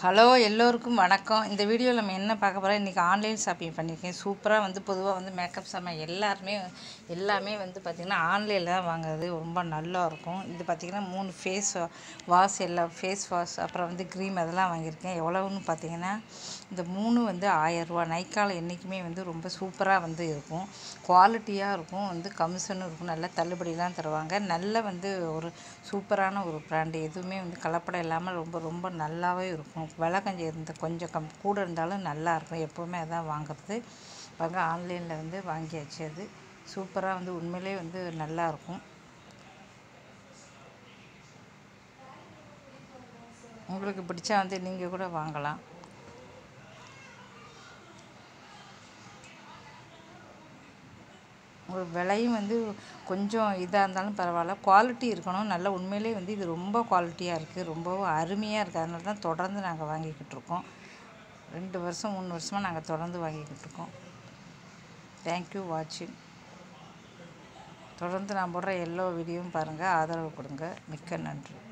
hello எல்லோருக்கும் வணக்கம் இந்த வீடியோவில் நம்ம என்ன பார்க்க போகிறோம் இன்றைக்கி ஆன்லைன் ஷாப்பிங் பண்ணியிருக்கேன் சூப்பராக வந்து பொதுவாக வந்து மேக்கப் சாமான் எல்லாருமே எல்லாமே வந்து பார்த்திங்கன்னா ஆன்லைனில் தான் வாங்குறது ரொம்ப நல்லா இருக்கும் இது பார்த்திங்கன்னா மூணு ஃபேஸ் வாஷ் எல்லாம் ஃபேஸ் வாஷ் அப்புறம் வந்து க்ரீம் அதெல்லாம் வாங்கியிருக்கேன் எவ்வளவுன்னு பார்த்தீங்கன்னா இந்த மூணு வந்து ஆயரூவா நைக்கால் என்றைக்குமே வந்து ரொம்ப சூப்பராக வந்து இருக்கும் குவாலிட்டியாக இருக்கும் வந்து கமிஷனும் இருக்கும் நல்ல தள்ளுபடிலாம் தருவாங்க நல்ல வந்து ஒரு சூப்பரான ஒரு ப்ராண்டு எதுவுமே வந்து கலப்படம் இல்லாமல் ரொம்ப ரொம்ப நல்லாவே இருக்கும் விலை கொஞ்சம் இருந்த கொஞ்சம் கம் கூட இருந்தாலும் நல்லா இருக்கும் எப்போவுமே அதான் வாங்குறது வாங்க ஆன்லைனில் வந்து வாங்கியாச்சு அது சூப்பராக வந்து உண்மையிலே வந்து நல்லா இருக்கும் உங்களுக்கு பிடிச்சா வந்து நீங்கள் கூட வாங்கலாம் ஒரு விலையும் வந்து கொஞ்சம் இதாக இருந்தாலும் பரவாயில்ல குவாலிட்டி இருக்கணும் நல்ல உண்மையிலே வந்து இது ரொம்ப குவாலிட்டியாக இருக்குது ரொம்பவும் அருமையாக இருக்குது அதனால தான் தொடர்ந்து நாங்கள் வாங்கிக்கிட்டு இருக்கோம் ரெண்டு வருஷம் மூணு வருஷமாக நாங்கள் தொடர்ந்து வாங்கிக்கிட்டு இருக்கோம் தேங்க்யூ வாட்சிங் தொடர்ந்து நான் போடுற எல்லா வீடியோவும் பாருங்கள் ஆதரவு கொடுங்க மிக்க நன்றி